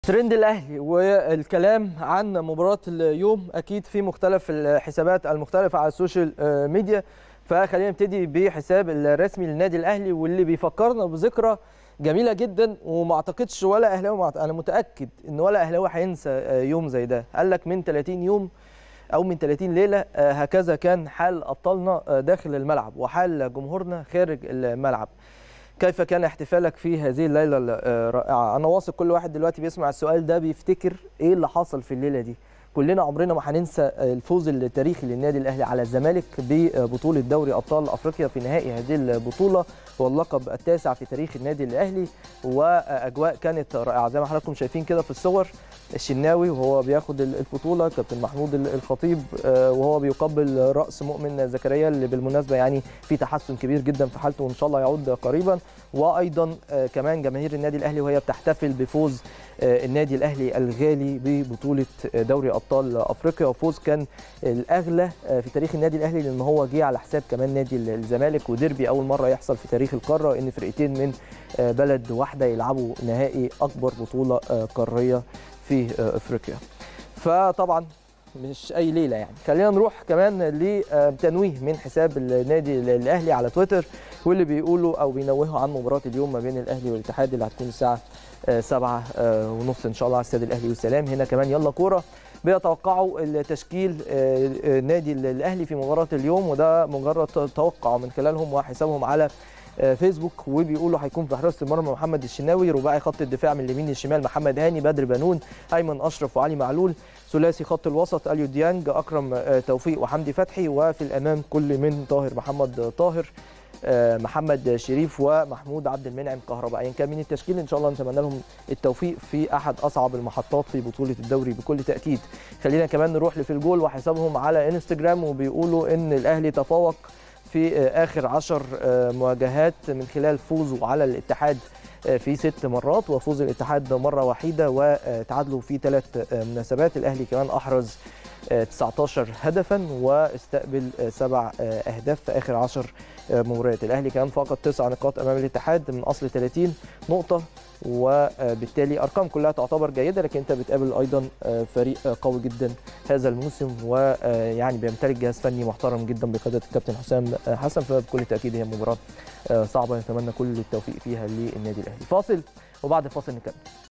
ترند الاهلي والكلام عن مباراه اليوم اكيد في مختلف الحسابات المختلفه على السوشيال ميديا فخلينا نبتدي بحساب الرسمي للنادي الاهلي واللي بيفكرنا بذكرى جميله جدا وما اعتقدش ولا اهلاوي معت... انا متاكد ان ولا اهلاوي هينسى يوم زي ده قال لك من 30 يوم او من 30 ليله هكذا كان حال ابطالنا داخل الملعب وحال جمهورنا خارج الملعب كيف كان احتفالك في هذه الليله الرائعه انا واثق كل واحد دلوقتي بيسمع السؤال ده بيفتكر ايه اللي حصل في الليله دي كلنا عمرنا ما هننسى الفوز التاريخي للنادي الاهلي على الزمالك ببطوله دوري ابطال افريقيا في نهائي هذه البطوله واللقب التاسع في تاريخ النادي الاهلي واجواء كانت رائعه زي ما حضراتكم شايفين كده في الصور الشناوي وهو بياخد البطوله كابتن محمود الخطيب وهو بيقبل راس مؤمن زكريا اللي بالمناسبه يعني في تحسن كبير جدا في حالته وان شاء الله يعود قريبا وايضا كمان جماهير النادي الاهلي وهي بتحتفل بفوز النادي الاهلي الغالي ببطوله دوري ابطال افريقيا وفوز كان الاغلى في تاريخ النادي الاهلي لان هو جه على حساب كمان نادي الزمالك وديربي اول مره يحصل في تاريخ القاره ان فرقتين من بلد واحده يلعبوا نهائي اكبر بطوله قاريه في افريقيا فطبعا مش اي ليله يعني خلينا نروح كمان لتنويه من حساب النادي الاهلي على تويتر واللي بيقولوا او بينوهوا عن مباراه اليوم ما بين الاهلي والاتحاد اللي هتكون الساعه سبعة ونص ان شاء الله على استاد الاهلي والسلام هنا كمان يلا كوره بيتوقعوا التشكيل نادي الاهلي في مباراه اليوم وده مجرد توقع من خلالهم وحسابهم على فيسبوك وبيقولوا هيكون في حراسه المرمى محمد الشناوي رباعي خط الدفاع من اليمين للشمال محمد هاني بدر بنون ايمن اشرف وعلي معلول ثلاثي خط الوسط اليو ديانج اكرم توفيق وحمدي فتحي وفي الامام كل من طاهر محمد طاهر محمد شريف ومحمود عبد المنعم كهرباء ايا كان من التشكيل ان شاء الله نتمنى لهم التوفيق في احد اصعب المحطات في بطوله الدوري بكل تاكيد خلينا كمان نروح لفي الجول وحسابهم على انستجرام وبيقولوا ان الاهلي تفوق في اخر عشر مواجهات من خلال فوزه على الاتحاد في ست مرات وفوز الاتحاد مره وحيده وتعادلوا في ثلاث مناسبات الاهلي كمان احرز 19 هدفا واستقبل سبع اهداف في اخر 10 مباريات الاهلي كمان فقط تسع نقاط امام الاتحاد من اصل 30 نقطه وبالتالي ارقام كلها تعتبر جيده لكن انت بتقابل ايضا فريق قوي جدا هذا الموسم ويعني بيمتلك جهاز فني محترم جدا بقياده الكابتن حسام حسن فبكل تاكيد هي مباراه صعبه نتمنى كل التوفيق فيها للنادي الاهلي فاصل وبعد الفاصل نكمل